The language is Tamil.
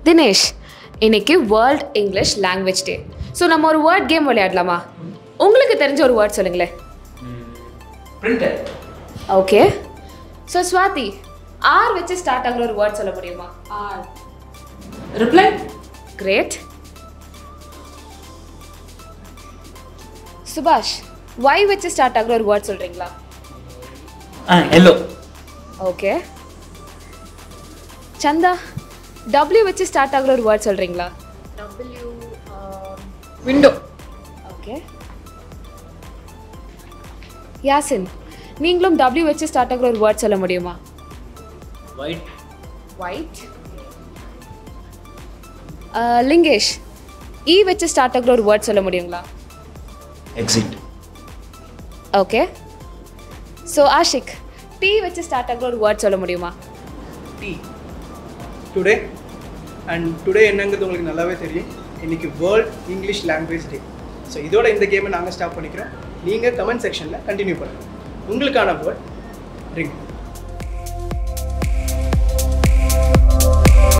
தினேஷ் இன்னைக்கு world English language day so நம்ம ஒரு வேர்ட் கேம் விளையாடலாமா உங்களுக்கு தெரிஞ்ச ஒரு வேர்ட் சொல்லுங்களேன் printer okay so Swathi R வச்சு ஸ்டார்ட் ஆகுற ஒரு வேர்ட் சொல்ல முடியுமா R reply great Subash Y வச்சு ஸ்டார்ட் ஆகுற ஒரு வேர்ட் சொல்கிறீங்களா ஆ எல்லோ ஓகே சந்தா டபிள்யூ வச்சு ஸ்டார்ட் ஆகுற ஒரு வேர்ட் சொல்கிறீங்களா டபிள்யூ விண்டோ ஓகே யாசின் நீங்களும் டபிள்யூ வச்சு ஸ்டார்ட் ஆகுற ஒரு வேர்ட் சொல்ல முடியுமா ஒயிட் ஒயிட் லிங்கேஷ் இ வச்சு ஸ்டார்ட் ஆகுற ஒரு வேர்ட் சொல்ல முடியுங்களா exit okay so Ashik T வச்சு ஸ்டார்ட் ஆகுற ஒரு வேர்ட் சொல்ல முடியுமா டி டுடே அண்ட் டுடே என்னங்கிறது உங்களுக்கு நல்லாவே தெரியும் இன்னைக்கு world English language day so இதோட இந்த கேமை நாங்கள் ஸ்டாப் பண்ணிக்கிறோம் நீங்கள் கமெண்ட் செக்ஷனில் கண்டினியூ பண்ணுங்கள் உங்களுக்கான வேர்ட் ரிங்